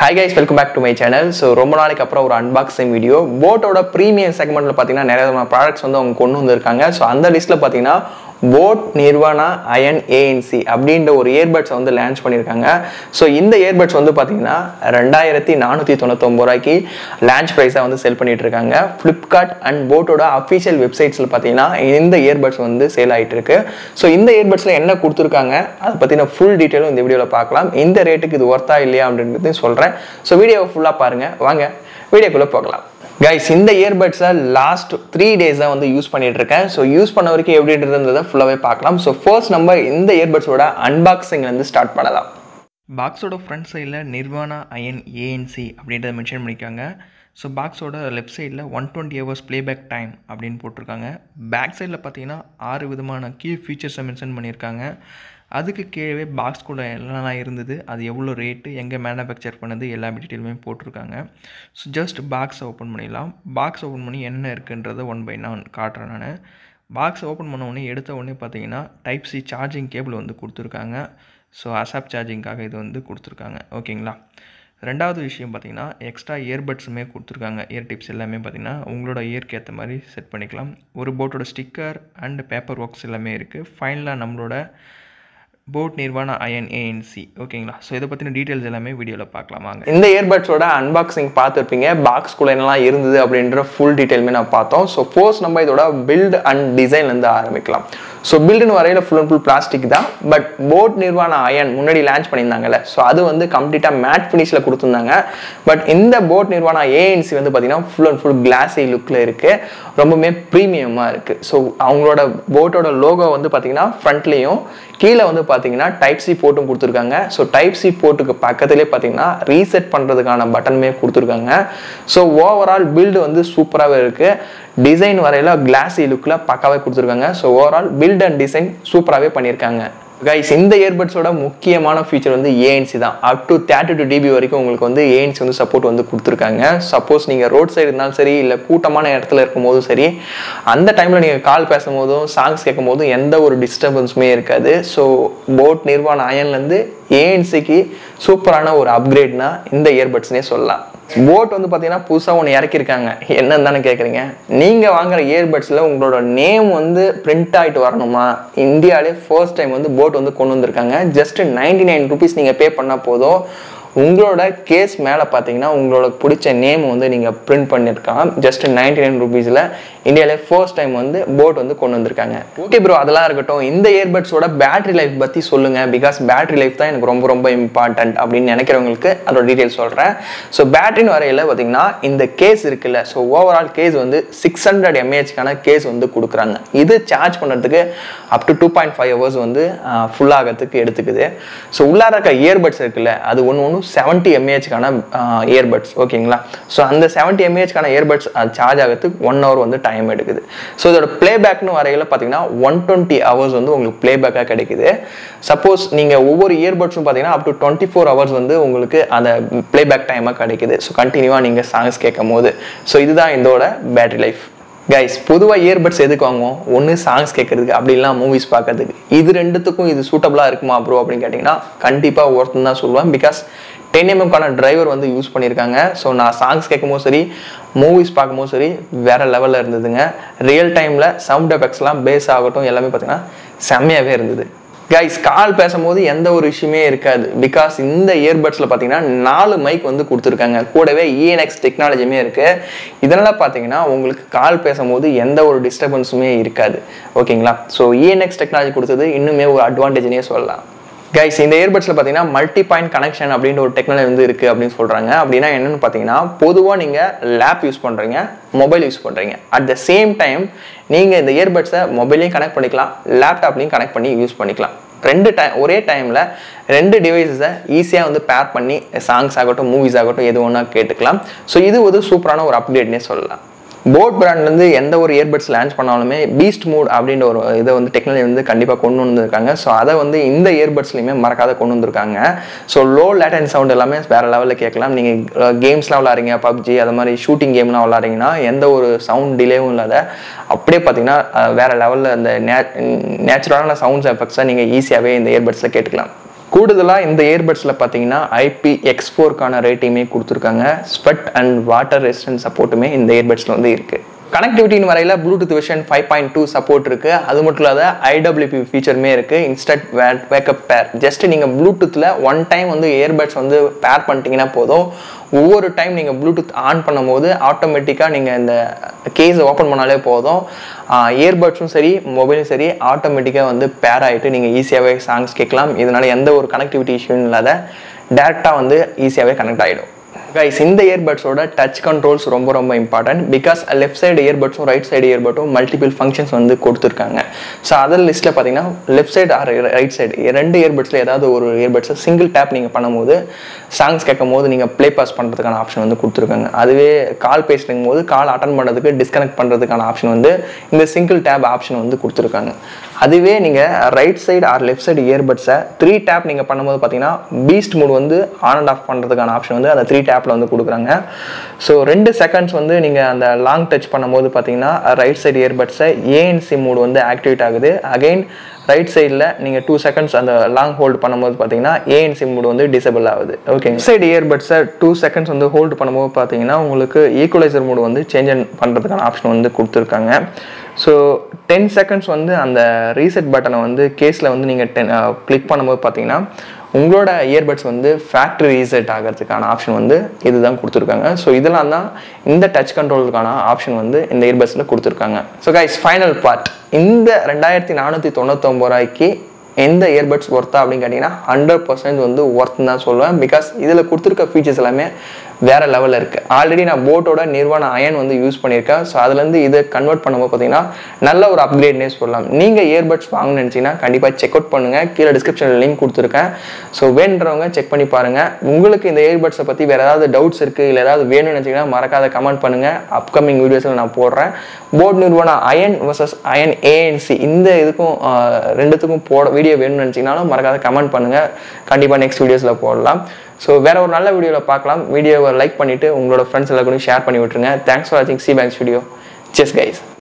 hi guys welcome back to my channel so ரொம்ப நாளைக்கு அப்புறம் ஒரு அன்பாக்சிங் வீடியோ போட்டோட ப்ரீமியம் செக்மெண்ட்டில் பார்த்தீங்கன்னா நிறைய விதமான ப்ராடக்ட்ஸ் வந்து அவங்க கொண்டு வந்திருக்காங்க ஸோ அந்த லிஸ்ட்டில் பார்த்தீங்கன்னா போட் நிர்வாணா அயன் ஏஎன்சி அப்படின்ற ஒரு இயர்பட்ஸை வந்து லான்ச் பண்ணியிருக்காங்க ஸோ இந்த இயர்பட்ஸ் வந்து பார்த்தீங்கன்னா ரெண்டாயிரத்தி நானூற்றி தொண்ணூத்தொம்பது ரூபாய்க்கு லான்ச் ப்ரைஸாக வந்து செல் பண்ணிட்டு இருக்காங்க ஃப்ளிப்கார்ட் அண்ட் போட்டோட அஃபிஷியல் வெப்சைட்ஸில் பார்த்தீங்கன்னா இந்த இயர்பட்ஸ் வந்து சேல் ஆகிட்டு இருக்கு ஸோ இந்த இயர்பட்ஸில் என்ன கொடுத்துருக்காங்க அதை பற்றின ஃபுல் டீட்டெயிலும் இந்த வீடியோவில் பார்க்கலாம் இந்த ரேட்டுக்கு இது ஒர்த்தா இல்லையா அப்படின்றதையும் சொல்கிறேன் ஸோ வீடியோவை ஃபுல்லாக பாருங்கள் வாங்க வீடியோக்குள்ளே போகலாம் கைஸ் இந்த இயர்பட்ஸை லாஸ்ட் த்ரீ டேஸாக வந்து யூஸ் பண்ணிட்டு இருக்கேன் ஸோ யூஸ் பண்ண வரைக்கும் எப்படி இருந்ததை ஃபுல்லாகவே பார்க்கலாம் ஸோ ஃபர்ஸ்ட் நம்ம இந்த இயர்பட்ஸோட அன்பாக்சிங்லேருந்து ஸ்டார்ட் பண்ணலாம் பாக்ஸோட ஃப்ரண்ட் சைடில் நிர்வாணா அயன் ஏஎன்சி அப்படின்றத மென்ஷன் பண்ணியிருக்காங்க ஸோ பாக்ஸோட லெஃப்ட் சைடில் one twenty hours playback time அப்படின்னு போட்டிருக்காங்க பேக் சைடில் பார்த்தீங்கன்னா ஆறு விதமான கீ ஃபீச்சர்ஸை மென்ஷன் பண்ணியிருக்காங்க அதுக்கு கீழே பாக்ஸ் கூட என்னெல்லாம் இருந்தது அது எவ்வளோ ரேட்டு எங்கே மேனுஃபேக்சர் பண்ணது எல்லா டீட்டெயிலுமே போட்டிருக்காங்க ஸோ ஜஸ்ட் பாக்ஸை ஓப்பன் பண்ணிடலாம் பாக்ஸ் ஓப்பன் பண்ணி என்ன இருக்குன்றதை ஒன் பை நான் காட்டுறேன் நான் பாக்ஸ் ஓப்பன் பண்ண உடனே எடுத்த உடனே பார்த்தீங்கன்னா டைப் சி சார்ஜிங் கேபிள் வந்து கொடுத்துருக்காங்க ஸோ அசாப் சார்ஜிங்காக இது வந்து கொடுத்துருக்காங்க ஓகேங்களா ரெண்டாவது விஷயம் பார்த்தீங்கன்னா எக்ஸ்ட்ரா இயர்பட்ஸுமே கொடுத்துருக்காங்க இயர் டிப்ஸ் எல்லாமே பார்த்தீங்கன்னா உங்களோட இயர்க்கு ஏற்ற மாதிரி செட் பண்ணிக்கலாம் ஒரு போட்டோட ஸ்டிக்கர் அண்ட் பேப்பர் ஒர்க்ஸ் எல்லாமே இருக்குது ஃபைனலாக நம்மளோட போட் நிர்வாணா அயன் ஏஎன்சி ஓகேங்களா ஸோ இதை பற்றின டீட்டெயில்ஸ் எல்லாமே வீடியோவில் பார்க்கலாம் வாங்க இந்த இயர்பட்ஸோட அன்பாக்சிங் பார்த்துருப்பீங்க பாக்ஸ்குள்ளே என்னெல்லாம் இருந்தது அப்படின்ற ஃபுல் டீட்டெயிலுமே நான் பார்த்தோம் ஸோ ஃபோர்ஸ் நம்ம இதோட பில்ட் அண்ட் டிசைன்லேருந்து ஆரம்பிக்கலாம் ஸோ பில்டுன்னு வரையில் ஃபுல் அண்ட் ஃபுல் பிளாஸ்டிக் தான் பட் போட் நிர்வாண அயன் முன்னாடி லான்ச் பண்ணியிருந்தாங்கல்ல ஸோ அது வந்து கம்ப்ளீட்டாக மேட் ஃபினிஷில் கொடுத்துருந்தாங்க பட் இந்த போட் நிர்வாணா ஏஎன்சி வந்து பார்த்தீங்கன்னா ஃபுல் அண்ட் ஃபுல் கிளாஸி லுக்கில் இருக்குது ரொம்பவுமே ப்ரீமியமாக இருக்குது ஸோ அவங்களோட போட்டோட லோகோ வந்து பார்த்தீங்கன்னா ஃப்ரண்ட்லேயும் கீழே வந்து பார்த்தீங்கன்னா டைப் சி போட்டும் கொடுத்துருக்காங்க ஸோ டைப் சி போட்டுக்கு பக்கத்துலேயே பார்த்தீங்கன்னா ரீசெட் பண்ணுறதுக்கான பட்டனுமே கொடுத்துருக்காங்க ஸோ ஓவரால் பில்டு வந்து சூப்பராகவே இருக்குது டிசைன் வரையில கிளாஸி லுக்கில் பக்காவே கொடுத்துருக்காங்க so overall build and design சூப்பராகவே பண்ணியிருக்காங்க கைஸ் இந்த இயர்பட்ஸோட முக்கியமான ஃபீச்சர் வந்து ஏஎன்சி தான் up to thirty two dB வரைக்கும் உங்களுக்கு வந்து ஏஎன்சி வந்து சப்போர்ட் வந்து கொடுத்துருக்காங்க சப்போஸ் நீங்கள் ரோட் சைடு இருந்தாலும் சரி இல்லை கூட்டமான இடத்துல இருக்கும்போதும் சரி அந்த டைமில் நீங்கள் கால் பேசும்போதும் சாங்ஸ் கேட்கும் போதும் எந்த ஒரு டிஸ்டர்பன்ஸுமே இருக்காது ஸோ போட் நிர்வாண அயன்லேருந்து ஏஎன்சிக்கு சூப்பரான ஒரு அப்கிரேட்னா இந்த இயர்பட்ஸ்னே சொல்லலாம் போட் வந்து பார்த்தீங்கன்னா புதுசாக ஒன்று இறக்கியிருக்காங்க என்னன்னு தானே கேட்குறீங்க நீங்கள் வாங்குற இயர்பட்ஸில் உங்களோட நேம் வந்து பிரிண்ட் ஆகிட்டு வரணுமா இந்தியாவிலே ஃபர்ஸ்ட் டைம் வந்து போட் வந்து கொண்டு வந்திருக்காங்க ஜஸ்ட் நைன்டி நைன் ருபீஸ் நீங்கள் பே பண்ணால் போதும் உங்களோட கேஸ் மேலே பார்த்தீங்கன்னா உங்களோட பிடிச்ச நேம் வந்து நீங்கள் பிரிண்ட் பண்ணியிருக்கலாம் ஜஸ்ட் நைன்டி நைன் ருபீஸில் இந்தியாவிலே ஃபர்ஸ்ட் டைம் வந்து போட் வந்து கொண்டு வந்திருக்காங்க ஓகே ப்ரோ அதெல்லாம் இருக்கட்டும் இந்த இயர்பட்ஸோட பேட்டரி லைஃப் பற்றி சொல்லுங்கள் பிகாஸ் பேட்டரி லைஃப் தான் எனக்கு ரொம்ப ரொம்ப இம்பார்ட்டன்ட் அப்படின்னு நினைக்கிறவங்களுக்கு அதோட டீட்டெயில்ஸ் சொல்கிறேன் ஸோ பேட்டரின்னு வரையில் பார்த்தீங்கன்னா இந்த கேஸ் இருக்குல்ல ஸோ ஓவரால் கேஸ் வந்து சிக்ஸ் ஹண்ட்ரட் எம்ஏஹெச்க்கான கேஸ் வந்து கொடுக்குறாங்க இது சார்ஜ் பண்ணுறதுக்கு up to two point five hours வந்து ஃபுல் ஆகிறதுக்கு எடுத்துக்குது ஸோ உள்ளார இருக்க இயர்பட்ஸ் இருக்குல்ல அது ஒன்று ஒன்று செவன்ட்டி எம்ஏஹெச்க்கான இயர்பட்ஸ் ஓகேங்களா ஸோ அந்த செவன்ட்டி எம்ஏஹெச்க்கான இயர்பட்ஸ் சார்ஜ் ஆகிறதுக்கு ஒன் ஹவர் வந்து டைம் எடுக்குது ஸோ இதோட ப்ளேபேக்னு வரையில் பார்த்தீங்கன்னா ஒன் டுவெண்ட்டி ஹவர்ஸ் வந்து உங்களுக்கு ப்ளேபேக்காக கிடைக்குது சப்போஸ் நீங்கள் ஒவ்வொரு இயர்பட்ஸும் பார்த்தீங்கன்னா up to twenty four hours வந்து உங்களுக்கு அந்த ப்ளேபேக் டைமாக கிடைக்குது ஸோ கண்டினியூவாக நீங்கள் சாங்ஸ் கேட்கும் போது ஸோ இதுதான் இதோட பேட்டரி லைஃப் கைஸ் பொதுவாக இயர்பட்ஸ் எதுக்கு வாங்குவோம் ஒன்று சாங்ஸ் கேட்கறதுக்கு அப்படி இல்லைனா மூவிஸ் பார்க்கறதுக்கு இது ரெண்டுத்துக்கும் இது சூட்டபுளாக இருக்குமா ப்ரோ அப்படின்னு கேட்டிங்கன்னா கண்டிப்பாக ஒருத்தன் தான் சொல்லுவேன் பிகாஸ் டென் எம்எம்கான டிரைவர் வந்து யூஸ் பண்ணியிருக்காங்க ஸோ நான் சாங்ஸ் கேட்கும்போது சரி மூவிஸ் பார்க்கும்போது சரி வேறு லெவலில் இருந்ததுங்க ரியல் டைமில் சவுண்ட் எஃபெக்ட்ஸ்லாம் பேஸ் ஆகட்டும் எல்லாமே பார்த்தீங்கன்னா செம்மையாகவே இருந்தது கைஸ் கால் பேசும்போது எந்த ஒரு விஷயமே இருக்காது பிகாஸ் இந்த இயர்பட்ஸில் பார்த்தீங்கன்னா நாலு மைக் வந்து கொடுத்துருக்காங்க கூடவே இஎன்எக்ஸ் டெக்னாலஜியுமே இருக்குது இதனால் பார்த்தீங்கன்னா உங்களுக்கு கால் பேசும்போது எந்த ஒரு டிஸ்டர்பன்ஸுமே இருக்காது ஓகேங்களா ஸோ இஎன்எக்ஸ் டெக்னாலஜி கொடுத்தது இன்னுமே ஒரு அட்வான்டேஜ்னே சொல்லலாம் கைஸ் இந்த இயர்பட்ஸில் பார்த்தீங்கன்னா மல்டி பாயிண்ட் கனெக்ஷன் அப்படின்ற ஒரு டெக்னாலஜி வந்து இருக்குது அப்படின்னு சொல்கிறாங்க அப்படின்னா என்னென்னு பார்த்தீங்கன்னா பொதுவாக நீங்கள் லேப் யூஸ் பண்ணுறீங்க மொபைல் யூஸ் பண்ணுறீங்க அட் த சேம் டைம் நீங்கள் இந்த இயர்பட்ஸை மொபைலையும் கனெக்ட் பண்ணிக்கலாம் லேப்டாப்லையும் கனெக்ட் பண்ணி யூஸ் பண்ணிக்கலாம் ரெண்டு டைம் ஒரே டைமில் ரெண்டு டிவைஸஸை ஈஸியாக வந்து பேர் பண்ணி சாங்ஸ் ஆகட்டும் மூவிஸ் ஆகட்டும் எது ஒன்றா கேட்டுக்கலாம் ஸோ இது ஒரு சூப்பரான ஒரு அப்டேட்னே சொல்லலாம் போட் பிராண்ட்லேருந்து எந்த ஒரு இயர்பட்ஸ் லான்ச் பண்ணாலுமே பீஸ்ட் மூட் அப்படின்ற ஒரு இதை வந்து டெக்னாலஜி வந்து கண்டிப்பாக கொண்டு வந்திருக்காங்க ஸோ அதை வந்து இந்த இயர்பட்ஸ்லையுமே மறக்காத கொண்டு வந்திருக்காங்க ஸோ லோ லேட்டன் சவுண்ட் எல்லாமே வேறு லெவலில் கேட்கலாம் நீங்கள் கேம்ஸ்லாம் விளாட்றீங்க பப்ஜி அது மாதிரி ஷூட்டிங் கேம்லாம் விளாட்றீங்கன்னா எந்த ஒரு சவுண்ட் டிலேவும் இல்லாத அப்படியே பார்த்தீங்கன்னா வேறு லெவலில் அந்த நே நேச்சுரலான சவுண்ட்ஸ் எஃபெக்ட்ஸை நீங்கள் ஈஸியாகவே இந்த இயர்பட்ஸில் கேட்டுக்கலாம் கூடுதலாக இந்த இயர்பட்ஸில் பார்த்தீங்கன்னா ஐபி எக்ஸ் ஃபோர்க்கான ரேட்டிங்குமே கொடுத்துருக்காங்க ஸ்வெட் அண்ட் வாட்டர் ரெசிஸ்டன்ட் சப்போர்ட்டுமே இந்த இயர்பட்ஸில் வந்து இருக்குது கனெக்டிவிட்டின்னு வரையில் Bluetooth version five point two support இருக்குது அது மட்டும் இல்லாத ஐடபிள்யூபி ஃபீச்சருமே இருக்குது இன்ஸ்டன்ட் வேக்கப் பேர் ஜஸ்ட் நீங்கள் ப்ளூடூத்தில் ஒன் டைம் வந்து இயர்பட்ஸ் வந்து பேர் பண்ணிட்டீங்கன்னா போதும் ஒவ்வொரு டைம் நீங்கள் ப்ளூடூத் ஆன் பண்ணும்போது ஆட்டோமேட்டிக்காக நீங்கள் இந்த கேஸை ஓப்பன் பண்ணாலே போதும் இயர்பட்ஸும் சரி மொபைலும் சரி ஆட்டோமேட்டிக்காக வந்து பேர் ஆகிட்டு நீங்கள் ஈஸியாகவே சாங்ஸ் கேட்கலாம் இதனால் எந்த ஒரு கனெக்டிவிட்டி இஷ்யூன்னு இல்லாத டேரெக்டாக வந்து ஈஸியாகவே கனெக்ட் ஆகிடும் கைஸ் இந்த இயர்பட்ஸோட டச் கண்ட்ரோல்ஸ் ரொம்ப ரொம்ப இம்பார்ட்டன்ட் பிகாஸ் லெஃப்ட் சைடு இயர்பட்ஸும் ரைட் சைடு இயர்பட்டும் மல்டிபிள் ஃபங்க்ஷன்ஸ் வந்து கொடுத்துருக்காங்க ஸோ அதர் லிஸ்ட்டில் பார்த்தீங்கன்னா left side or right side ரெண்டு இயர்பட்ஸில் ஏதாவது ஒரு இயர்பட்ஸை சிங்கிள் டேப் நீங்கள் பண்ணும்போது சாங்ஸ் கேட்கும் போது நீங்கள் ப்ளே பாஸ் பண்ணுறதுக்கான ஆப்ஷன் வந்து கொடுத்துருக்காங்க அதுவே கால் பேசும் போது கால் அட்டன் பண்ணுறதுக்கு டிஸ்கனெக்ட் பண்ணுறதுக்கான ஆப்ஷன் வந்து இந்த சிங்கிள் டேப் ஆப்ஷன் வந்து கொடுத்துருக்காங்க அதுவே நீங்கள் right side or left side இயர்பட்ஸை த்ரீ டேப் நீங்கள் பண்ணும்போது பார்த்தீங்கன்னா பீஸ்ட் மூட் வந்து ஆன் அண்ட் ஆஃப் பண்ணுறதுக்கான ஆப்ஷன் வந்து அந்த த்ரீ டேப்பில் வந்து கொடுக்குறாங்க ஸோ ரெண்டு செகண்ட்ஸ் வந்து நீங்கள் அந்த லாங் டச் பண்ணும்போது பார்த்தீங்கன்னா ரைட் சைடு இயர்பட்ஸை ஏஎன்சி மூட் வந்து ஆக்டிவேட் ஆகுது அகைன் ரைட் சைடில் நீங்கள் டூ செகண்ட்ஸ் அந்த லாங் ஹோல்டு பண்ணும்போது பார்த்தீங்கன்னா ஏஎன்சி மூட் வந்து டிசபிள் ஆகுது ஓகே சைடு இயர்பட்ஸை டூ செகண்ட்ஸ் வந்து ஹோல்டு பண்ணும்போது பார்த்தீங்கன்னா உங்களுக்கு ஈக்குவலைசர் மூட் வந்து சேஞ்ச் பண்ணுறதுக்கான ஆப்ஷன் வந்து கொடுத்துருக்காங்க ஸோ டென் செகண்ட்ஸ் வந்து அந்த ரீசெட் பட்டனை வந்து கேஸில் வந்து நீங்கள் டென் கிளிக் பண்ணும்போது பார்த்தீங்கன்னா உங்களோட இயர்பட்ஸ் வந்து ஃபேக்ட்ரி ரீசெட் ஆகிறதுக்கான ஆப்ஷன் வந்து இதுதான் கொடுத்துருக்காங்க ஸோ இதெல்லாம் தான் இந்த டச் கண்ட்ரோலுக்கான ஆப்ஷன் வந்து இந்த இயர்பட்ஸில் கொடுத்துருக்காங்க ஸோ கைஸ் ஃபைனல் பார்ட் இந்த ரெண்டாயிரத்தி நானூற்றி தொண்ணூத்தொம்பது ரூபாய்க்கு எந்த இயர்பட்ஸ் ஒர்த்தா அப்படின்னு கேட்டிங்கன்னா ஹண்ட்ரட் பர்சன்ட் வந்து ஒர்த்துன்னு தான் சொல்லுவேன் பிகாஸ் இதில் கொடுத்துருக்க ஃபீச்சர்ஸ் எல்லாமே வேறு லெவலில் இருக்குது ஆல்ரெடி நான் போட்டோட நிர்வாண அயன் வந்து யூஸ் பண்ணியிருக்கேன் ஸோ அதுலேருந்து இதை கன்வெர்ட் பண்ணும்போது பார்த்தீங்கன்னா நல்ல ஒரு அப்கிரேட்னே சொல்லலாம் நீங்கள் இயர்பட்ஸ் வாங்கணும்னு நினச்சிங்கன்னா கண்டிப்பாக செக் அவுட் பண்ணுங்கள் கீழே டிஸ்கிரிப்ஷனில் லிங்க் கொடுத்துருக்கேன் ஸோ வேண்டுறவங்க செக் பண்ணி பாருங்கள் உங்களுக்கு இந்த இயர்பட்ஸை பற்றி வேறு ஏதாவது டவுட்ஸ் இருக்குது இல்லை ஏதாவது வேணும்னு நினச்சிங்கன்னா மறக்காத கமெண்ட் பண்ணுங்கள் அப்கமிங் வீடியோஸில் நான் போடுறேன் போட் நிறுவனம் அயன் வர்சஸ் அயன் ஏஎன்சி இந்த இதுக்கும் ரெண்டுத்துக்கும் போட வீடியோ வேணும்னு நினச்சிங்கனாலும் மறக்காத கமெண்ட் பண்ணுங்கள் கண்டிப்பாக நெக்ஸ்ட் வீடியோஸில் போடலாம் ஸோ வேற ஒரு நல்ல வீடியோவில் பார்க்கலாம் வீடியோவை லைக் பண்ணிவிட்டு உங்களோட ஃப்ரெண்ட்ஸ் எல்லாருக்கும் ஷேர் பண்ணி விட்டுருங்க தேங்க்ஸ் ஃபார் வாட்சிங் சி பேங்க்ஸ் வீடியோ செஸ் கைஸ்